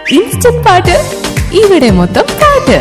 Instant പാട്ട് ഇവിടെ മൊത്തം പാട്ട്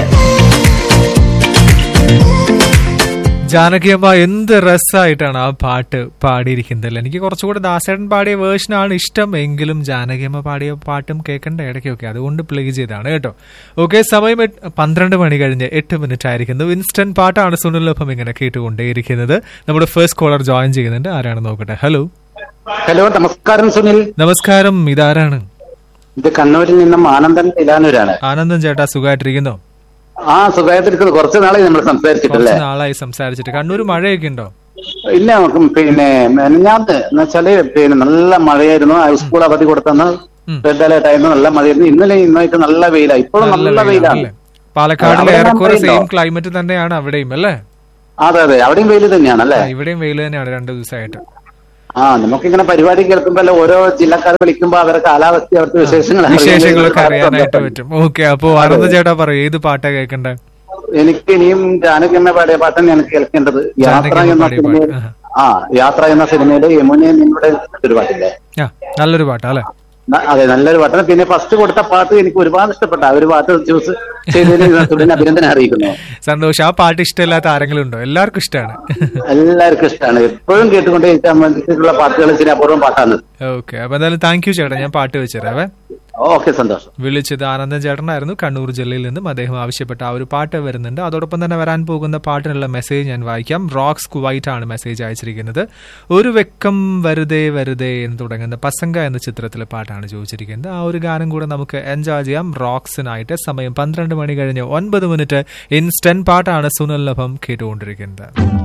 ജാനകിയമ്മ എന്ത് രസമായിട്ടാണ് ആ പാട്ട് പാടിയിരിക്കുന്നത് എനിക്ക് കുറച്ചുകൂടെ ദാസേട്ടൻ പാടിയ വേർഷനാണ് ഇഷ്ടം എങ്കിലും ജാനകിയമ്മ പാടിയ പാട്ടും കേൾക്കേണ്ട ഇടയ്ക്കൊക്കെ അതുകൊണ്ട് പ്ലേ ചെയ്താണ് കേട്ടോ ഓക്കെ സമയം എട്ട്- പന്ത്രണ്ട് മണി കഴിഞ്ഞ് എട്ട് മിനിറ്റ് ആയിരിക്കുന്നു ഇൻസ്റ്റന്റ് പാട്ടാണ് സുനിലൊപ്പം ഇങ്ങനെ കേട്ടുകൊണ്ടേയിരിക്കുന്നത് നമ്മുടെ ഫസ്റ്റ് കോളർ ജോയിൻ ചെയ്യുന്നുണ്ട് ആരാണ് നോക്കട്ടെ ഹലോ ഹലോ നമസ്കാരം സുനിൽ നമസ്കാരം ഇതാരാണ് ഇത് കണ്ണൂരിൽ നിന്നും ആനന്ദൻ ഇലാനൂരാണ് ആനന്ദൻ ചേട്ടാ സുഖമായിട്ടിരിക്കുന്നോ ആ സുഖമായിട്ടിരിക്കുന്നത് കുറച്ച് നാളായി നമ്മൾ സംസാരിച്ചിട്ടല്ലേ കുറച്ച് നാളായി സംസാരിച്ചിട്ട് കണ്ണൂർ മഴയൊക്കെ ഉണ്ടോ ഇല്ല നമുക്ക് പിന്നെ മെനഞ്ഞാന്ന് എന്ന് വെച്ചാല് പിന്നെ നല്ല മഴയായിരുന്നു ആ സ്കൂൾ അവധി കൊടുത്തന്ന് ഉം. റെഡ് അലേർട്ട് ആയിരുന്നു നല്ല മഴയായിരുന്നു ഇന്നലെ ഇന്നായിട്ട് നല്ല വെയിലാണ് ഇപ്പോഴും നല്ല വെയിലാണ് വെയിലാണ് അല്ലേ? പാലക്കാടിലെ അവിടെ ഏറെക്കുറെ മഴയുണ്ടോ? സെയിം ക്ലൈമറ്റ് തന്നെയാണ് അവിടെയും അല്ലേ അതെ അതെ അവിടെയും വെയിൽ തന്നെയാണ് അല്ലേ ആ, ഇവിടെയും വെയിൽ തന്നെയാണ് രണ്ടു ദിവസമായിട്ട് ആ നമുക്കിങ്ങനെ പരിപാടി കേൾക്കുമ്പോൾ ഓരോ ജില്ലക്കാർ വിളിക്കുമ്പോ അവരുടെ കാലാവസ്ഥ അവരുടെ വിശേഷങ്ങൾ വിശേഷങ്ങളൊക്കെ അറിയാൻ അറിയാനായിട്ട് പറ്റും ഓക്കെ അപ്പൊ ആനന്ദ ചേട്ടാ പറയൂ ഏത് പാട്ടാ കേൾക്കണ്ടേ എനിക്ക് ഇനിയും ജാനകിയമ്മ പാടിയ പാട്ടാണ് എനിക്ക് കേൾക്കേണ്ടത് യാത്ര ജാനകിയമ്മ എന്ന പാടിയ സിനിമയിൽ പാട്ട്. ആ യാത്ര എന്ന സിനിമയിലെ യമുനെ നിങ്ങളുടെ ഒരു പാട്ടില്ലേ ആ നല്ലൊരു പാട്ടാ അല്ലെ ന- അതെ നല്ലൊരു പാട്ടാണ് പിന്നെ ഫസ്റ്റ് കൊടുത്ത പാട്ട് എനിക്ക് ഒരുപാട് ഇഷ്ടപ്പെട്ട ആ ഒരു പാട്ട് ചൂസ് ചെയ്തതിന് തുടർന്ന് അഭിനന്ദനം അറിയിക്കുന്നു സന്തോഷം ആ പാട്ട് ഇഷ്ടമില്ലാത്ത ആരെങ്കിലും ഉണ്ടോ എല്ലാവർക്കും ഇഷ്ടമാണ് എല്ലാവർക്കും ഇഷ്ടമാണ് എപ്പോഴും കേട്ടുകൊണ്ടേയിരിക്കാൻ വേണ്ടിയിട്ടുള്ള പാട്ടുകൾ ഇച്ചിരി അപൂർവം പാട്ടാണ് ഓക്കെ അപ്പൊ എന്തായാലും താങ്ക് യു ചേട്ടാ ഞാൻ പാട്ട് വെച്ചുതരാവേ ഓക്കെ സന്തോഷം വിളിച്ചത് ആനന്ദൻ ചേട്ടനായിരുന്നു കണ്ണൂർ ജില്ലയിൽ നിന്നും അദ്ദേഹം ആവശ്യപ്പെട്ട ആ ഒരു പാട്ട് വരുന്നുണ്ട് അതോടൊപ്പം തന്നെ വരാൻ പോകുന്ന പാട്ടിനുള്ള മെസ്സേജ് ഞാൻ വായിക്കാം റോക്സ് കുവൈറ്റ് ആണ് മെസ്സേജ് അയച്ചിരിക്കുന്നത് ഒരു വെക്കം വെറുതെ വെറുതെ എന്ന് തുടങ്ങുന്ന പസങ്ക എന്ന ചിത്രത്തിലെ പാട്ടാണ് ചോദിച്ചിരിക്കുന്നത് ആ ഒരു ഗാനം കൂടെ നമുക്ക് എൻജോയ് ചെയ്യാം റോക്സിനായിട്ട് സമയം പന്ത്രണ്ട് മണി കഴിഞ്ഞ് ഒൻപത് മിനിറ്റ് ഇൻസ്റ്റന്റ് പാട്ടാണ് സുനല്ലഭം കേട്ടുകൊണ്ടിരിക്കുന്നത്